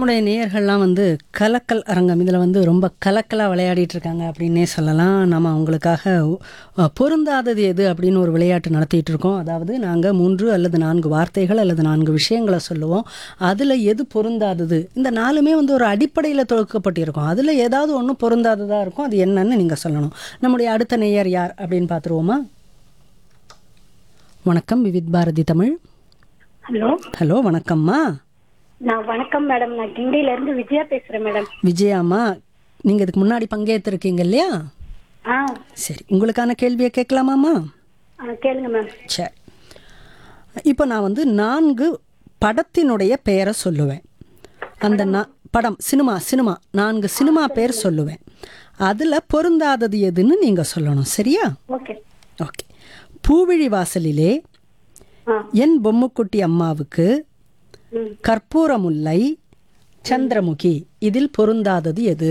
நம்முடைய நேயர்கள்லாம் வந்து கலக்கல் அரங்கம் இதில் வந்து ரொம்ப கலக்கலாக விளையாடிட்டு இருக்காங்க அப்படின்னே சொல்லலாம் நம்ம அவங்களுக்காக அஹ், பொருந்தாதது எது அப்படின்னு ஒரு விளையாட்டு நடத்திட்டு இருக்கோம் அதாவது நாங்கள் மூன்று அல்லது நான்கு வார்த்தைகள் அல்லது நான்கு விஷயங்களை சொல்லுவோம் அதில் எது பொருந்தாதது இந்த நாலுமே வந்து ஒரு அடிப்படையில் தொகுக்கப்பட்டிருக்கும் அதில் ஏதாவது ஒன்று பொருந்தாததாக இருக்கும் அது என்னன்னு நீங்கள் சொல்லணும் நம்முடைய அடுத்த நேயர் யார் அப்படின்னு பார்த்துருவோமா வணக்கம் விவித் பாரதி தமிழ் ஹலோ ஹலோ வணக்கம்மா நான் வணக்கம் மேடம் நான் கிண்டியில இருந்து விஜயா பேசுறேன் மேடம் விஜயாம்மா நீங்கள் இதுக்கு முன்னாடி பங்கேற்றிருக்கீங்க இல்லையா ஆ சரி உங்களுக்கான கேள்வியை கேட்கலாமாம்மா ஆ, கேளுங்க மேம் சரி இப்போ நான் வந்து நான்கு படத்தினுடைய பெயரை சொல்லுவேன் அந்த நா படம் சினிமா சினிமா நான்கு சினிமா பேர் சொல்லுவேன் அதில் பொருந்தாதது எதுன்னு நீங்கள் சொல்லணும் சரியா ஓகே ஓகே பூவிழி வாசலிலே ஆ என் பொம்முக்குட்டி அம்மாவுக்கு ம் கற்பூரமுல்லை சந்திரமுகி இதில் பொருந்தாதது எது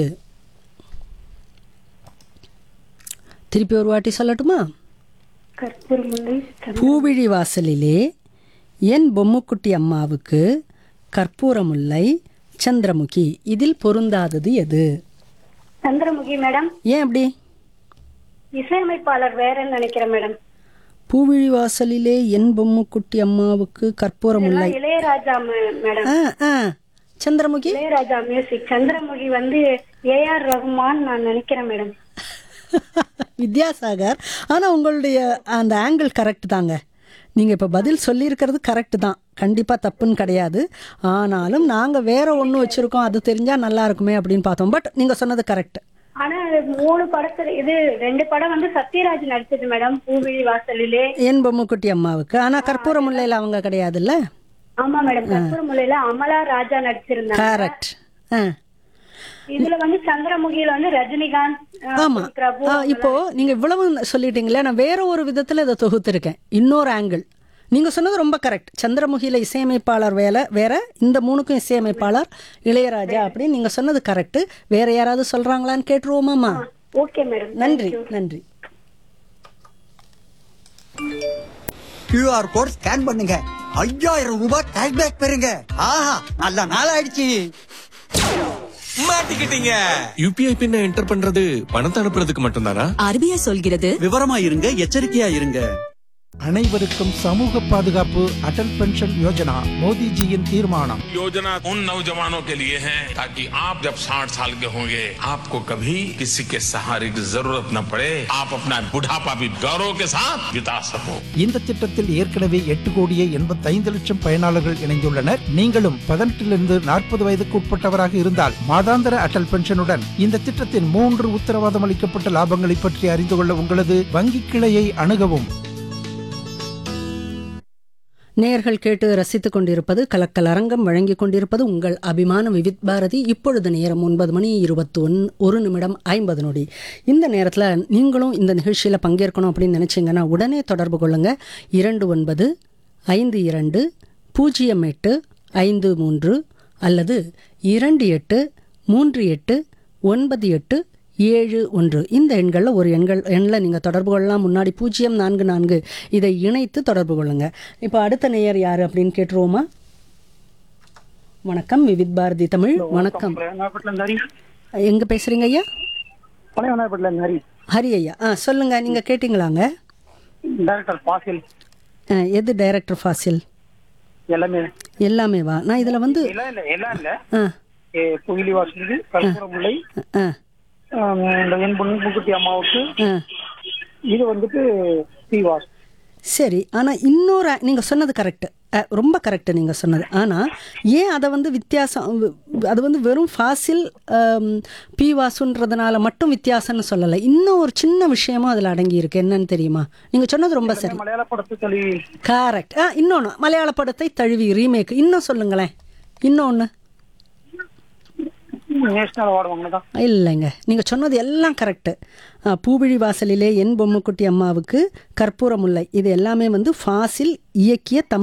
திருப்பி ஒரு வாட்டி சொல்லட்டுமா கற்பூர முல்லை சந்தனம். பூவிழி வாசலிலே என் பொம்முக்குட்டி அம்மாவுக்கு கற்பூரமுல்லை சந்திரமுகி இதில் பொருந்தாதது எது சந்திரமுகி மேடம் ஏன் அப்படி இசையமைப்பாளர் வேறன்னு நினைக்கிறேன் மேடம் பூவிழி வாசலிலே என் பொம்முக்குட்டி அம்மாவுக்கு கற்பூரமுல்லை இதெல்லாம் இளையராஜா மே- மேடம் ஆ ஆ சந்திரமுகி இளையராஜா மியூசிக் சந்திரமுகி வந்து ஏஆர் ரகுமான் நான் நினைக்கிறேன் மேடம் வித்யாசாகர் ஆனால் உங்களுடைய அந்த ஆங்கிள் கரெக்ட் தாங்க நீங்கள் இப்போ பதில் சொல்லியிருக்கிறது கரெக்ட் தான் கண்டிப்பாக தப்புன்னு கிடையாது ஆனாலும் நாங்கள் வேற ஒன்று வச்சுருக்கோம் அது தெரிஞ்சால் நல்லா இருக்குமே அப்படின்னு பார்த்தோம் பட் நீங்கள் சொன்னது கரெக்ட் ஆனா இது மூணு படத்துல இது ரெண்டு படம் வந்து சத்யராஜ் நடிச்சது மேடம் பூவிழி வாசலிலே என் பொம்முக்குட்டி அம்மாவுக்கு ஆனால் கற்பூரமுல்லையில் அவங்க கிடையாதுல்ல ஆமா மேடம் கற்பூர முல்லையில அமலா ராஜா நடிச்சிருந்தாங்க கரெக்ட் ஆ இதுல வந்து சந்திரமுகியில வந்து ரஜினிகாந்த் அஹ், ஆமாம் பிரபு இப்போ நீங்கள் இவ்வளவு சொல்லிட்டீங்களே நான் வேற ஒரு விதத்தில் இதை தொகுத்திருக்கேன் இன்னொரு ஆங்கிள் நீங்கள் சொன்னது ரொம்ப கரெக்ட் சந்திரமுகியில் இசையமைப்பாளர் வேலை வேற இந்த மூணுக்கும் இசையமைப்பாளர் இளையராஜா அப்படின்னு நீங்கள் சொன்னது கரெக்ட் வேற யாராவது சொல்கிறாங்களான்னு கேட்டுருவோமாம்மா ஓகே மேடம் நன்றி நன்றி கியூஆர் கோட் ஸ்கேன் பண்ணுங்க ஐயாயிரம் ரூபாய் கேஷ்பேக் பெறுங்க ஆஹா நல்ல நாள் ஆயிடுச்சு மாட்டிக்கிட்டீங்க யூபிஐ பின்ன என்டர் பண்றது பணத்தை அனுப்புறதுக்கு மட்டும்தானா ஆர்பிஐ சொல்கிறது விவரமா இருங்க எச்சரிக்கையா இருங்க அனைவருக்கும் சமூக பாதுகாப்பு அடல் பென்ஷன் யோஜனா மோடிஜியின் தீர்மானம் योजना उन नौजवानों के लिए है ताकि आप जब 60 साल के होंगे आपको कभी किसी के सहारे की जरूरत न पड़े आप अपना बुढ़ापा भी गौरव के साथ बिता सको இந்த திட்டத்தில் ஏற்கனவே எட்டு கோடியே எண்பத்தைந்து லட்சம் பயனாளர்கள் இணைந்துள்ளனர் நீங்களும் பதினெட்டிலிருந்து நாற்பது வயதுக்கு உட்பட்டவராக இருந்தால் மாதாந்திர அடல் பென்ஷனுடன் இந்த திட்டத்தின் மூன்று உத்தரவாதம் அளிக்கப்பட்ட லாபங்களை பற்றி அறிந்து கொள்ள உங்களது வங்கி கிளையை அணுகவும் நேயர்கள் கேட்டு ரசித்துக் கொண்டிருப்பது கலக்கல் அரங்கம் வழங்கிக் கொண்டிருப்பது உங்கள் அபிமான விவித் பாரதி இப்பொழுது நேரம் ஒன்பது மணி இருபத்தி ஒன் ஒரு நிமிடம் ஐம்பது நொடி இந்த நேரத்தில் நீங்களும் இந்த நிகழ்ச்சியில் பங்கேற்கணும் அப்படின்னு நினச்சிங்கன்னா உடனே தொடர்பு கொள்ளுங்க இரண்டு ஒன்பது ஐந்து இரண்டு பூஜ்ஜியம் எட்டு ஐந்து மூன்று அல்லது இரண்டு எட்டு மூன்று எட்டு ஒன்பது எட்டு ஏழு ஒன்று இந்த எண்களில் ஒரு எண்கள் எண்ணில் நீங்கள் தொடர்பு கொள்ளலாம் முன்னாடி பூஜ்ஜியம் நான்கு நான்கு இதை இணைத்து தொடர்பு கொள்ளுங்க இப்போ அடுத்த நேயர் யார் அப்படின்னு கேட்டுருவோமா வணக்கம் விவித் பாரதி தமிழ் வணக்கம் எங்கே பேசுகிறீங்க ஐயா ஹரி ஹரி ஐயா ஆ சொல்லுங்க நீங்கள் கேட்டிங்களாங்க டைரக்டர் பாசில் ஆ, எது டைரக்டர் ஃபாசில் எல்லாமே எல்லாமே வா நான் இதில் வந்து எல்லாம் இல்ல எல்லாம் இல்ல ஆ ஏ, புகிலி வாசலுக்கு கற்பூரமுல்லை ஆ ஆம், இந்த என் பொன்முக்குட்டி அம்மாவுக்கு ஆ இது வந்துட்டு ஸ்ரீவாஸ் சரி ஆனால் இன்னொரு நீங்கள் சொன்னது கரெக்டு ரொம்ப கரெக்டு நீங்கள் சொன்னது ஆனால் ஏன் அதை வந்து வித்தியாசம் வ- அது வந்து வெறும் ஃபாசில் பி வாசுன்றதுனால மட்டும் வித்தியாசம்னு சொல்லலை இன்னும் ஒரு சின்ன விஷயமும் அதில் அடங்கி இருக்கு என்னன்னு தெரியுமா நீங்கள் சொன்னது ரொம்ப சரி மலையாள படத்து கல்வி கரெக்ட் ஆ இன்னொன்று மலையாள படத்தை தழுவி ரீமேக் இன்னும் சொல்லுங்களேன் இன்னொன்று நேஷனல் அவார்டு வாங்கினதான் இல்லைங்க நீங்கள் சொன்னது எல்லாம் கரெக்டு பூவிழி வாசலிலே என் பொம்முக்குட்டி அம்மாவுக்கு கற்பூரமுல்லை இது எல்லாமே வந்து ஃபாசில் இயக்கிய தமிழ்